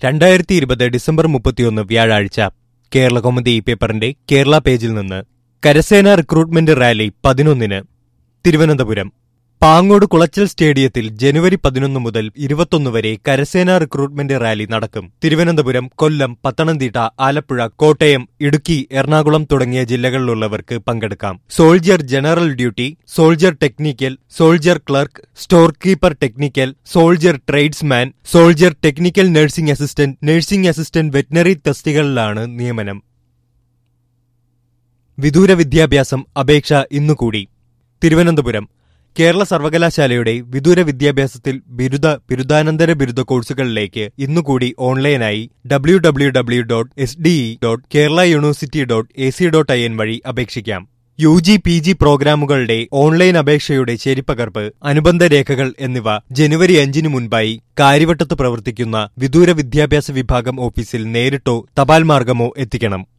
രണ്ടായിരത്തി ഇരുപത് ഡിസംബർ മുപ്പത്തിയൊന്ന് വ്യാഴാഴ്ച കേരള കൗമുദി പേപ്പറിന്റെ കേരള പേജിൽ നിന്ന് കരസേന റിക്രൂട്ട്മെന്റ് റാലി പതിനൊന്നിന് തിരുവനന്തപുരം പാങ്ങോട് കുളച്ചൽ സ്റ്റേഡിയത്തിൽ ജനുവരി പതിനൊന്ന് മുതൽ ഇരുപത്തൊന്ന് വരെ കരസേന റിക്രൂട്ട്മെന്റ് റാലി നടക്കും തിരുവനന്തപുരം കൊല്ലം പത്തനംതിട്ട ആലപ്പുഴ കോട്ടയം ഇടുക്കി എറണാകുളം തുടങ്ങിയ ജില്ലകളിലുള്ളവർക്ക് പങ്കെടുക്കാം soldier general duty soldier technical soldier clerk store keeper technical soldier tradesman soldier technical nursing assistant nursing assistant veterinary തസ്തികകളിലാണ് നിയമനം വിദൂര വിദ്യാഭ്യാസം അപേക്ഷ ഇന്നുകൂടി തിരുവനന്തപുരം കേരള സർവകലാശാലയുടെ വിദൂര വിദ്യാഭ്യാസത്തിൽ ബിരുദ ബിരുദാനന്തര ബിരുദ കോഴ്സുകളിലേക്ക് ഇന്നുകൂടി ഓൺലൈനായി W W W dot S D E dot Kerala university dot A C dot I N വഴി അപേക്ഷിക്കാം യു ജി പി ജി പ്രോഗ്രാമുകളുടെ ഓൺലൈൻ അപേക്ഷയുടെ ശരിപ്പകർപ്പ് അനുബന്ധ രേഖകൾ എന്നിവ ജനുവരി അഞ്ചിന് മുൻപായി കാര്യവട്ടത്ത് പ്രവർത്തിക്കുന്ന വിദൂര വിദ്യാഭ്യാസ വിഭാഗം ഓഫീസിൽ നേരിട്ടോ തപാൽ മാർഗമോ എത്തിക്കണം